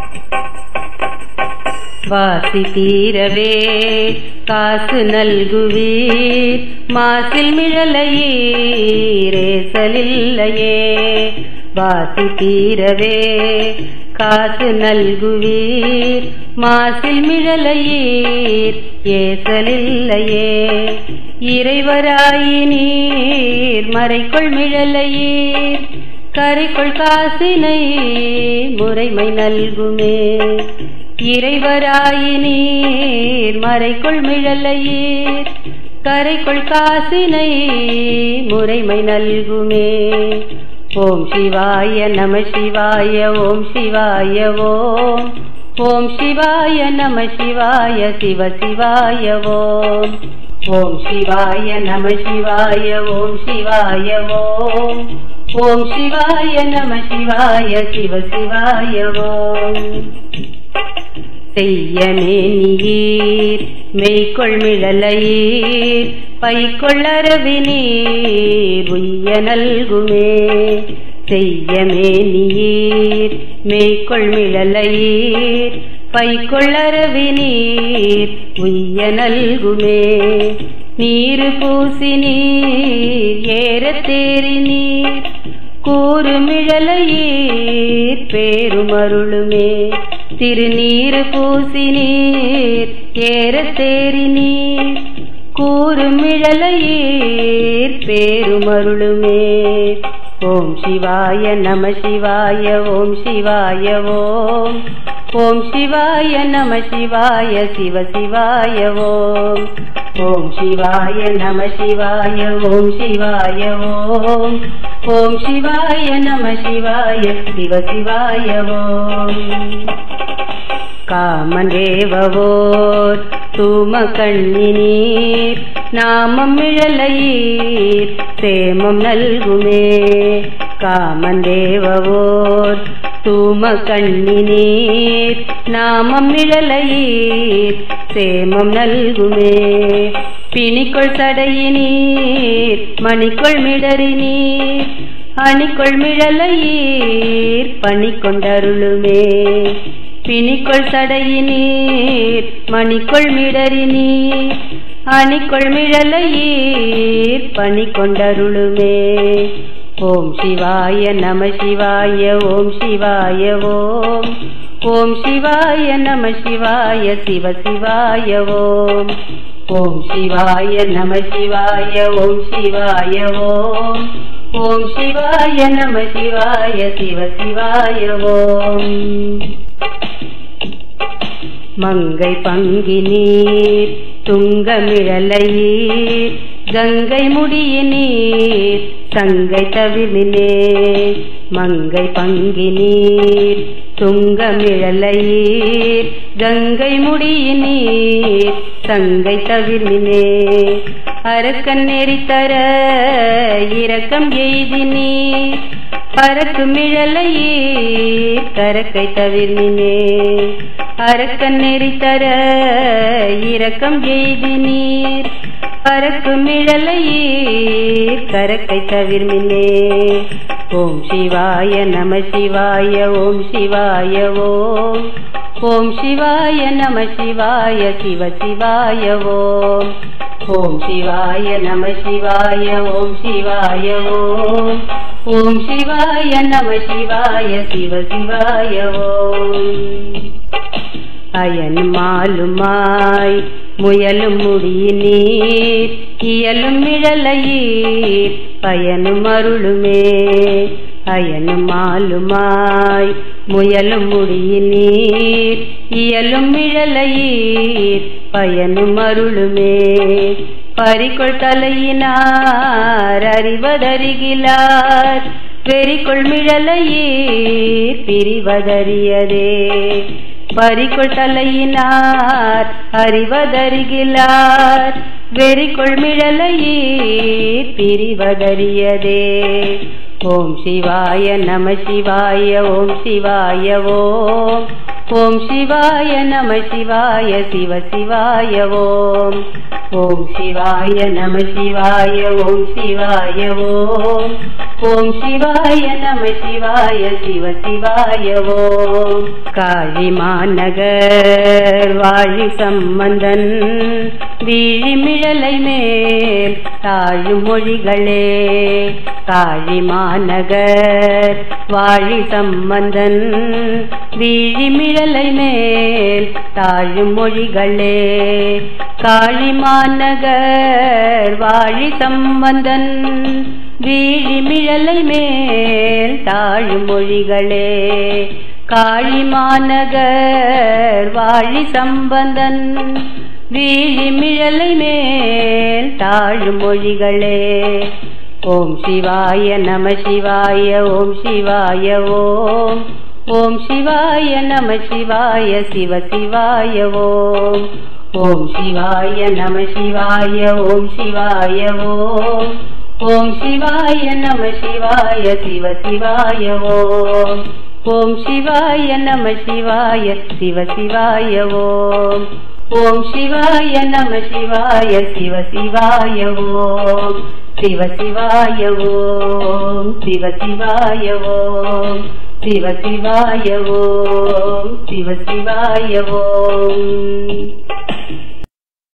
வாசி தீரவே காசு நல்குவீர் மாசில் மிழலையீரேசலில்லையே வாசி தீரவே காசு நல்குவீர் மாசில் மிழலையீர் ஏசலில்லையே இறைவராயினீர் மறைக்குள் மிழலையீர் கரைக்குள் காசினை முறைமை நல்குமே இறைவராயினீர் மறைக்குள் மிழலையீர் கரைக்குள் காசினை முறைமை நல்குமே ஓம் சிவாய நம சிவாய ஓம் சிவாய ஓம் ஓம் சிவாய நம சிவாய சிவ சிவாய ஓம் ஓம் சிவாய நம சிவாய ஓம் சிவாய ஓம் ஓம் சிவாய நம சிவாய சிவ சிவாய ஓம் செய்யனே நீர் மெய்கொள் மிழலையீர் பைக்கொள்ளரவி நீர் உய்ய நல்குமே செய்யமே நீர் மெய்கொள் மிழலையீர் பைக்கொள்ளரவி நீர் உய்ய நல்குமே நீரு பூசி நீர் ஏற தேறி நீர் கூறுமிழலையீர் பேருமருளுமே திருநீரு பூசி நீர் ஏற தேறி நீர் கூறுமிழலையீர் பேருமருளுமே ஓம் சிவாய நம சிவாய ஓம் சிவாய ஓம் ஓம் சிவாய நம சிவாய சிவ சிவாய ஓம் ஓம் சிவாய நம சிவாய ஓம் சிவாய ஓம் ஓம் சிவாய நம சிவாய சிவ சிவாய ஓம் காமதேவவோர் தூம கண்ணினீர் நாமம் இழலையீர் சேமம் நல்குமே காமந்தேவவோர் தூம கண்ணினீர் நாமம் இழலையீர் சேமம் நல்குமே பிணிக்குள் சடையினீர் மணிக்குள் மிடறினீர் அணிக்குள் மிழலையீர் பணி கொண்டருளுமே பிணிக்குள் சடையினீர் மணிக்குள் மிடறினீர் அணிக்குள் மிழலையீர் பணி கொண்டருளுமே ஓம் சிவாய நம சிவாய ஓம் சிவாய ஓம் ஓம் சிவாய நம சிவாய சிவ சிவாய ஓம் ஓம் சிவாய நம சிவாய ஓம் சிவாய ஓம் ஓம் சிவாய நம சிவாய சிவ சிவாய ஓம் மங்கை பங்கினீர் துங்கமிழலையீர் கங்கை முடியினீர் சங்கை தவிமினே மங்கை பங்கினீர் துங்கமிழலையீர் கங்கை முடியினீர் சங்கை தவிர்மினே அரக்கன் நெறித்தர இரக்கம் எய்தினீர் பறக்கு மிழலையீர் கரக்கை தவிர்மினே அரக்கன் நெறித்தர இரக்கம் எய்தினீர் பறக்கு மிழலையீர் கரக்கை தவிர்மினே ஓம் சிவாய நம சிவாய ஓம் சிவாய ஓம் ஓம் சிவாய நம சிவாய சிவ சிவாய ஓம் ஓம் சிவாய நம சிவாய ஓம் சிவாய ஓம் ஓம் சிவாய நம சிவாய சிவ சிவாய ஓம் அயன் மாலுமாய் முயலும் முடியினீர் இயலும் இழலையீர் பயனும் அருளுமே அயனும் மாலுமாய் முயலும் முடியினீர் இயலும் இழலையீர் பயனும் அருளுமே பறிக்குள் தலையினார் அறிவதறிகிலார் வெறிக்குள் மிழலையீர் பிரிவதறியதே பறிக்குள் தலையினார் அறிவதறிகிலார் வெறிக்குள் மிழலையீர் பிரிவதறியதே ஓம் சிவாய நம சிவாய ஓம் சிவாய ஓம் ஓம் சிவாய நம சிவாய சிவ சிவாய ஓம் ஓம் சிவாய நம சிவாய ஓம் சிவாய ஓம் ஓம் சிவாய நம சிவாய சிவ சிவாய ஓம் காழி மாநகர் வாழி சம்பந்தன் வீழிமிழலை மேல் தாழும் மொழிகளே காழி மாநகர் வாழி சம்பந்தன் வீழிமிழலை மேல் தாழும் மொழிகளே காளி மாநகர் வாழி சம்பந்தன் வீழிமிழலை மேல் தாழும் மொழிகளே காளி மாநகர் வாழி சம்பந்தன் வீழிமிழலை மேல் தாழும் மொழிகளே ஓம் சிவாய நம சிவாய ஓம் சிவாய ஓம் ஓம் சிவாய நம சிவாய சிவ சிவாய ஓம் ஓம் சிவாய நம சிவாய ஓம் சிவாய ஓம் ஓம் சிவாய நம சிவாய சிவ சிவாய ஓம் ஓம் சிவாய நம சிவாய சிவ சிவாய ஓம் ஓம் சிவாய நம சிவாய சிவ சிவாய ஓம் சிவ சிவாய ஓம் சிவ சிவாய ஓம் சிவ சிவாய ஓம் சிவ சிவாய ஓம்